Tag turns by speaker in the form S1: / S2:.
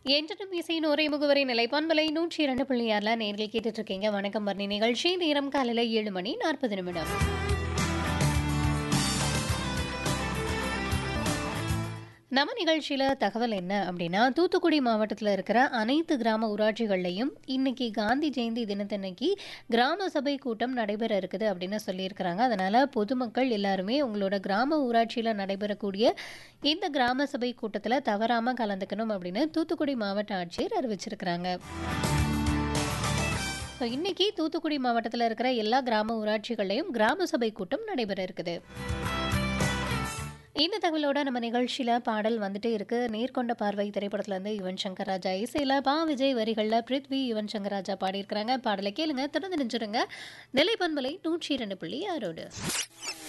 S1: என்றும் இசையின் ஒரே முகவரி நிலைப்பான்மலை நூற்றி இரண்டு புள்ளி ஆறில் நேர்கள் கேட்டுட்டு இருக்கீங்க வணக்கம் பர்ணி நிகழ்ச்சி நேரம் காலையில் ஏழு மணி நாற்பது நிமிடம் நம்ம நிகழ்ச்சியில் தகவல் என்ன அப்படின்னா தூத்துக்குடி மாவட்டத்தில் இருக்கிற அனைத்து கிராம ஊராட்சிகள்லையும் இன்னைக்கு காந்தி ஜெயந்தி தினத்தன்னைக்கு கிராம சபை கூட்டம் நடைபெற இருக்குது அப்படின்னு சொல்லியிருக்கிறாங்க அதனால் பொதுமக்கள் எல்லாருமே உங்களோட கிராம ஊராட்சியில் நடைபெறக்கூடிய இந்த கிராம சபை கூட்டத்தில் தவறாமல் கலந்துக்கணும் அப்படின்னு தூத்துக்குடி மாவட்ட ஆட்சியர் அறிவிச்சிருக்கிறாங்க ஸோ இன்னைக்கு தூத்துக்குடி மாவட்டத்தில் இருக்கிற எல்லா கிராம ஊராட்சிகள்லையும் கிராம சபை கூட்டம் நடைபெற இருக்குது இந்த தகவலோட நம்ம நிகழ்ச்சியில் பாடல் வந்துட்டே இருக்கு நேர்கொண்ட பார்வை திரைப்படத்துல இருந்து யுவன் சங்கர் ராஜா இசையில் பா விஜய் வரிகளில் பிருத்வி யுவன் சங்கர் ராஜா பாடியிருக்கிறாங்க பாடலை கேளுங்க தொடர்ந்து நினைச்சிருங்க நிலைப்பண்பலை நூற்றி இரண்டு புள்ளி ஆறோடு